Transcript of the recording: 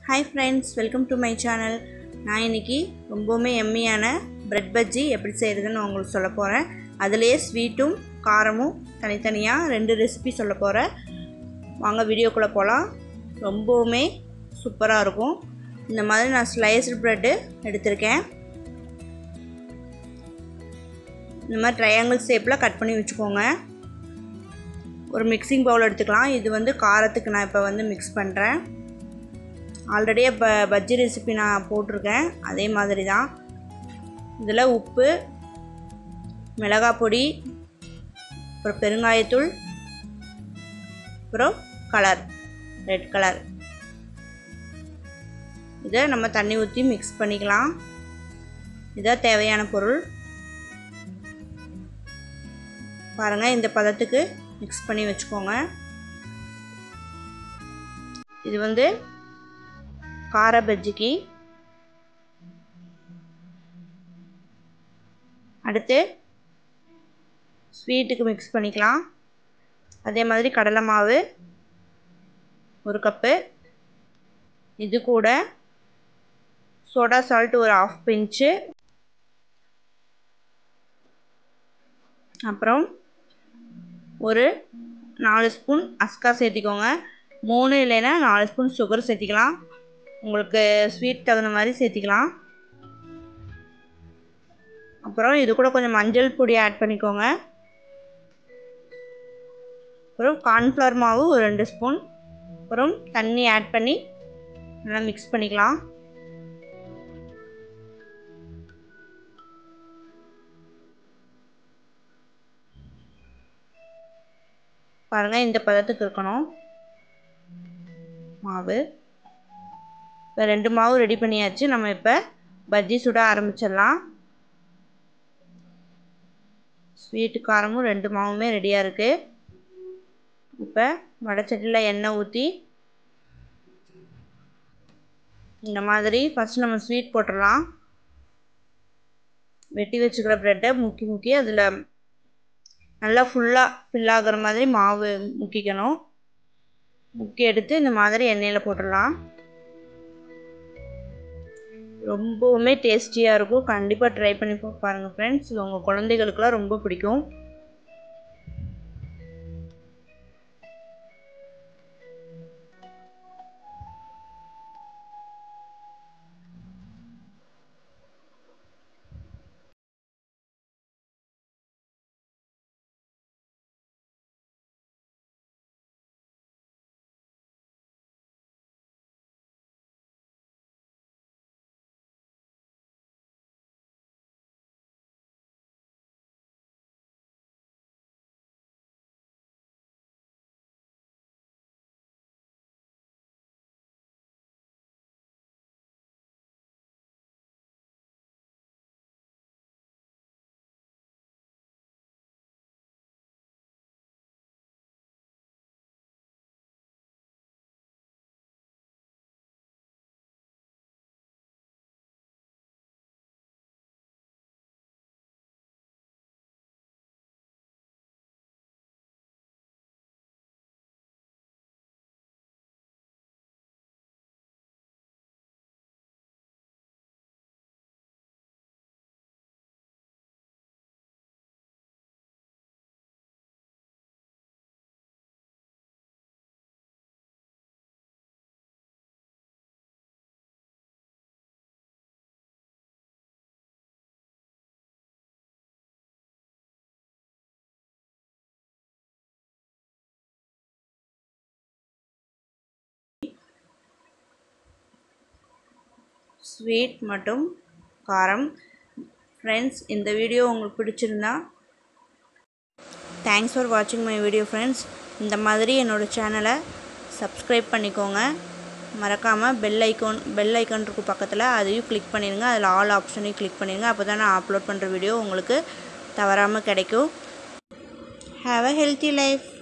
hi friends welcome to my channel நான் இன்னைக்கு ரொம்பவுமே எம்மியான பிரெட் பஜ்ஜி எப்படி செய்கிறதுன்னு உங்களுக்கு சொல்ல போகிறேன் அதுலேயே ஸ்வீட்டும் காரமும் தனித்தனியாக ரெண்டு ரெசிபி சொல்ல போகிறேன் வாங்க வீடியோக்குள்ளே போகலாம் ரொம்பவுமே சூப்பராக இருக்கும் இந்த மாதிரி நான் ஸ்லைஸ்டு ப்ரெட்டு எடுத்திருக்கேன் இந்த மாதிரி ட்ரையாங்கிள் ஷேப்பில் கட் பண்ணி வச்சுக்கோங்க ஒரு மிக்சிங் பவுல் எடுத்துக்கலாம் இது வந்து காரத்துக்கு நான் இப்போ வந்து மிக்ஸ் பண்ணுறேன் ஆல்ரெடியே இப்போ பஜ்ஜி ரெசிபி நான் போட்டிருக்கேன் அதே மாதிரி தான் இதில் உப்பு மிளகாய் பொடி அப்புறம் பெருங்காயத்தூள் அப்புறம் கலர் ரெட் கலர் இதை நம்ம தண்ணி ஊற்றி மிக்ஸ் பண்ணிக்கலாம் இதான் தேவையான பொருள் பாருங்கள் இந்த பதத்துக்கு மிக்ஸ் பண்ணி வச்சுக்கோங்க இது வந்து கார பஜ்ஜிக்கு அடுத்து ஸ்வீட்டுக்கு மிக்ஸ் பண்ணிக்கலாம் அதே மாதிரி கடலை மாவு ஒரு கப்பு இது கூட சோடா சால்ட் ஒரு ஆஃப் பிஞ்சு அப்புறம் ஒரு நாலு ஸ்பூன் அஸ்கா சேர்த்திக்கோங்க மூணு இல்லைன்னா நாலு ஸ்பூன் சுகர் சேர்த்திக்கலாம் உங்களுக்கு ஸ்வீட் தகுந்த மாதிரி சேர்த்திக்கலாம் அப்புறம் இது கூட கொஞ்சம் மஞ்சள் பொடி ஆட் பண்ணிக்கோங்க அப்புறம் கார்ன்ஃப்ளவர் மாவு ஒரு ரெண்டு ஸ்பூன் அப்புறம் தண்ணி ஆட் பண்ணி நல்லா மிக்ஸ் பண்ணிக்கலாம் பாருங்கள் இந்த பதத்துக்கு இருக்கணும் மாவு இப்போ ரெண்டு மாவு ரெடி பண்ணியாச்சு நம்ம இப்போ பஜ்ஜி சுட ஆரம்பிச்சிடலாம் ஸ்வீட்டு காரமும் ரெண்டு மாவுமே ரெடியாக இருக்குது இப்போ வடைச்சட்டியில் எண்ணெய் ஊற்றி இந்த மாதிரி ஃபஸ்ட் நம்ம ஸ்வீட் போட்டுடலாம் வெட்டி வச்சுக்கிற ப்ரெட்டை முக்கி முக்கி அதில் நல்லா ஃபுல்லாக ஃபில் ஆகிற மாதிரி மாவு முக்கிக்கணும் முக்கி எடுத்து இந்த மாதிரி எண்ணெயில் போட்டுடலாம் ரொம்பவுமே டேஸ்டியாக இருக்கும் கண்டிப்பாக ட்ரை பண்ணி பாருங்கள் ஃப்ரெண்ட்ஸ் இது உங்கள் குழந்தைகளுக்குலாம் ரொம்ப பிடிக்கும் ஸ்வீட் மற்றும் காரம் ஃப்ரெண்ட்ஸ் இந்த வீடியோ உங்களுக்கு பிடிச்சிருந்தா தேங்க்ஸ் ஃபார் வாட்சிங் மை வீடியோ ஃப்ரெண்ட்ஸ் இந்த மாதிரி என்னோடய சேனலை சப்ஸ்கிரைப் பண்ணிக்கோங்க மறக்காமல் பெல் ஐக்கான் பெல் ஐக்கான் இருக்கும் பக்கத்தில் அதையும் கிளிக் பண்ணிடுங்க அதில் ஆல் ஆப்ஷனையும் கிளிக் பண்ணிடுங்க அப்போ தான் நான் அப்லோட் பண்ணுற வீடியோ உங்களுக்கு தவறாமல் கிடைக்கும் ஹாவ் அ ஹெல்த்தி லைஃப்